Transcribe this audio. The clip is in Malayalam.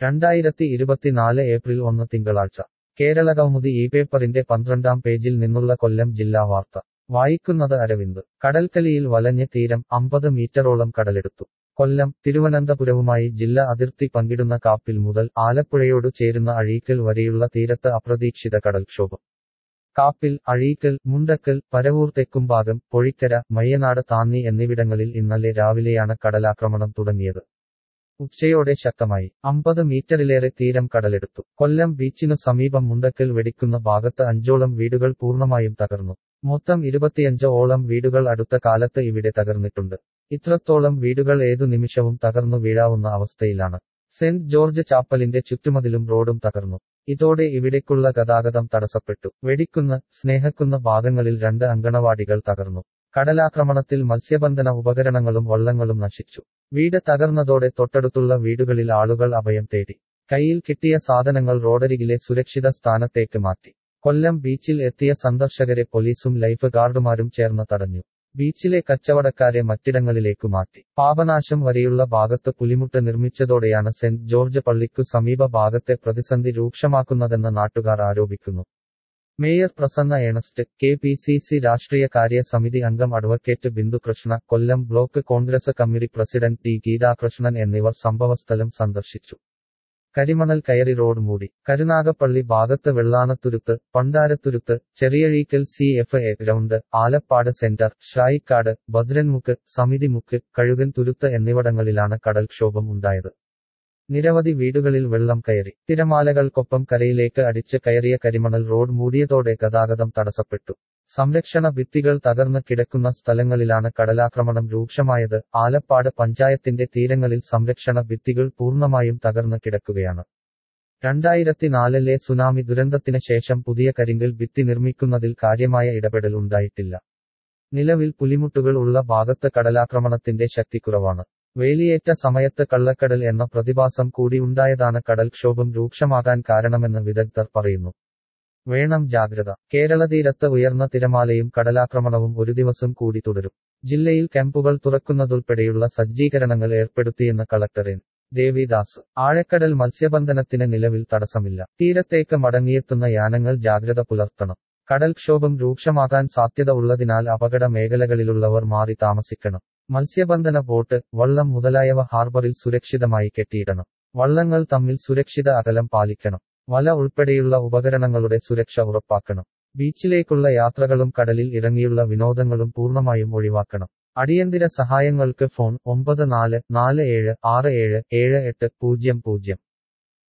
രണ്ടായിരത്തി ഇരുപത്തിനാല് ഏപ്രിൽ ഒന്ന് തിങ്കളാഴ്ച കേരളകൗമുദി ഈ പേപ്പറിന്റെ പന്ത്രണ്ടാം പേജിൽ നിന്നുള്ള കൊല്ലം ജില്ലാ വാർത്ത വായിക്കുന്നത് അരവിന്ദ് കടൽക്കലിയിൽ വലഞ്ഞ് തീരം അമ്പത് മീറ്ററോളം കടലെടുത്തു കൊല്ലം തിരുവനന്തപുരവുമായി ജില്ല അതിർത്തി പങ്കിടുന്ന കാപ്പിൽ മുതൽ ആലപ്പുഴയോടു ചേരുന്ന അഴീക്കൽ വരെയുള്ള തീരത്ത് അപ്രതീക്ഷിത കടൽക്ഷോഭം കാപ്പിൽ അഴീക്കൽ മുണ്ടക്കൽ പരവൂർ തെക്കുംഭാഗം പൊഴിക്കര മയ്യനാട് താന്നി എന്നിവിടങ്ങളിൽ ഇന്നലെ രാവിലെയാണ് കടലാക്രമണം തുടങ്ങിയത് ഉച്ചയോടെ ശക്തമായി അമ്പത് മീറ്ററിലേറെ തീരം കടലെടുത്തു കൊല്ലം ബീച്ചിനു സമീപം മുണ്ടക്കൽ വെടിക്കുന്ന ഭാഗത്ത് അഞ്ചോളം വീടുകൾ പൂർണ്ണമായും തകർന്നു മൊത്തം ഇരുപത്തിയഞ്ച് ഓളം വീടുകൾ അടുത്ത കാലത്ത് ഇവിടെ തകർന്നിട്ടുണ്ട് ഇത്രത്തോളം വീടുകൾ ഏതു നിമിഷവും തകർന്നു വീഴാവുന്ന അവസ്ഥയിലാണ് സെന്റ് ജോർജ് ചാപ്പലിന്റെ ചുറ്റുമതിലും റോഡും തകർന്നു ഇതോടെ ഇവിടേക്കുള്ള ഗതാഗതം തടസ്സപ്പെട്ടു വെടിക്കുന്ന സ്നേഹക്കുന്ന ഭാഗങ്ങളിൽ രണ്ട് അങ്കണവാടികൾ തകർന്നു കടലാക്രമണത്തിൽ മത്സ്യബന്ധന ഉപകരണങ്ങളും വള്ളങ്ങളും നശിച്ചു വീട് തകർന്നതോടെ തൊട്ടടുത്തുള്ള വീടുകളിൽ ആളുകൾ അഭയം തേടി കയ്യിൽ കിട്ടിയ സാധനങ്ങൾ റോഡരികിലെ സുരക്ഷിത സ്ഥാനത്തേക്ക് മാറ്റി കൊല്ലം ബീച്ചിൽ എത്തിയ സന്ദർശകരെ പോലീസും ലൈഫ് ഗാർഡുമാരും ചേർന്ന് തടഞ്ഞു ബീച്ചിലെ കച്ചവടക്കാരെ മറ്റിടങ്ങളിലേക്കു മാറ്റി പാപനാശം വരെയുള്ള ഭാഗത്ത് പുലിമുട്ട് നിർമ്മിച്ചതോടെയാണ് സെന്റ് ജോർജ് പള്ളിക്കു സമീപ ഭാഗത്തെ പ്രതിസന്ധി രൂക്ഷമാക്കുന്നതെന്ന് നാട്ടുകാർ ആരോപിക്കുന്നു mayor Prasanna Ernest K P C C രാഷ്ട്രീയ കാര്യ സമിതി അംഗം advocate Bindukrishna Kollam block Congress committee president T Geethakrishnan എന്നിവർ സംഭവസ്ഥലം സന്ദർശിച്ചു കരിമണൽ കയറി റോഡ് മൂടി കരുനാഗപ്പള്ളി ഭാഗത്ത് Vellanathuruthu Pandarathuruthu Cheriyazheekal C F A ground Alappad centre Srayikkad Bhadranmukku Samithimukku Kazhukan Thuruthu എന്നിവിടങ്ങളിലാണ് കടൽക്ഷോഭം ഉണ്ടായത് നിരവധി വീടുകളിൽ വെള്ളം കയറി തിരമാലകൾക്കൊപ്പം കരയിലേക്ക് അടിച്ച് കയറിയ കരിമണൽ റോഡ് മൂടിയതോടെ ഗതാഗതം തടസ്സപ്പെട്ടു സംരക്ഷണ ഭിത്തികൾ തകർന്ന് കിടക്കുന്ന സ്ഥലങ്ങളിലാണ് കടലാക്രമണം രൂക്ഷമായത് ആലപ്പാട് പഞ്ചായത്തിന്റെ തീരങ്ങളിൽ സംരക്ഷണ ഭിത്തികൾ പൂർണ്ണമായും തകർന്ന് കിടക്കുകയാണ് രണ്ടായിരത്തിനാലിലെ സുനാമി ദുരന്തത്തിന് ശേഷം പുതിയ കരിങ്കൽ ഭിത്തി നിർമ്മിക്കുന്നതിൽ കാര്യമായ ഇടപെടൽ ഉണ്ടായിട്ടില്ല നിലവിൽ പുലിമുട്ടുകൾ ഉള്ള ഭാഗത്ത് കടലാക്രമണത്തിന്റെ ശക്തിക്കുറവാണ് വേലിയേറ്റ സമയത്ത് കള്ളക്കടൽ എന്ന പ്രതിഭാസം കൂടി ഉണ്ടായതാണ് കടൽക്ഷോഭം രൂക്ഷമാകാൻ കാരണമെന്ന് വിദഗ്ധർ പറയുന്നു വേണം ജാഗ്രത കേരള തീരത്ത് ഉയർന്ന തിരമാലയും കടലാക്രമണവും ഒരു ദിവസം കൂടി തുടരും ജില്ലയിൽ ക്യാമ്പുകൾ തുറക്കുന്നതുൾപ്പെടെയുള്ള സജ്ജീകരണങ്ങൾ ഏർപ്പെടുത്തിയെന്ന് കളക്ടർ എൻ ദേവിദാസ് ആഴക്കടൽ മത്സ്യബന്ധനത്തിന് നിലവിൽ തടസ്സമില്ല തീരത്തേക്ക് മടങ്ങിയെത്തുന്ന യാനങ്ങൾ ജാഗ്രത പുലർത്തണം കടൽക്ഷോഭം രൂക്ഷമാകാൻ സാധ്യത ഉള്ളതിനാൽ അപകട മേഖലകളിലുള്ളവർ മാറി താമസിക്കണം മത്സ്യബന്ധന ബോട്ട് വള്ളം മുതലായവ ഹാർബറിൽ സുരക്ഷിതമായി കെട്ടിയിടണം വള്ളങ്ങൾ തമ്മിൽ സുരക്ഷിത അകലം പാലിക്കണം വല ഉൾപ്പെടെയുള്ള ഉപകരണങ്ങളുടെ സുരക്ഷ ഉറപ്പാക്കണം ബീച്ചിലേക്കുള്ള യാത്രകളും കടലിൽ ഇറങ്ങിയുള്ള വിനോദങ്ങളും പൂർണ്ണമായും ഒഴിവാക്കണം അടിയന്തര സഹായങ്ങൾക്ക് ഫോൺ ഒമ്പത് നാല് നാല് ഏഴ് ആറ് ഏഴ് ഏഴ് എട്ട് പൂജ്യം പൂജ്യം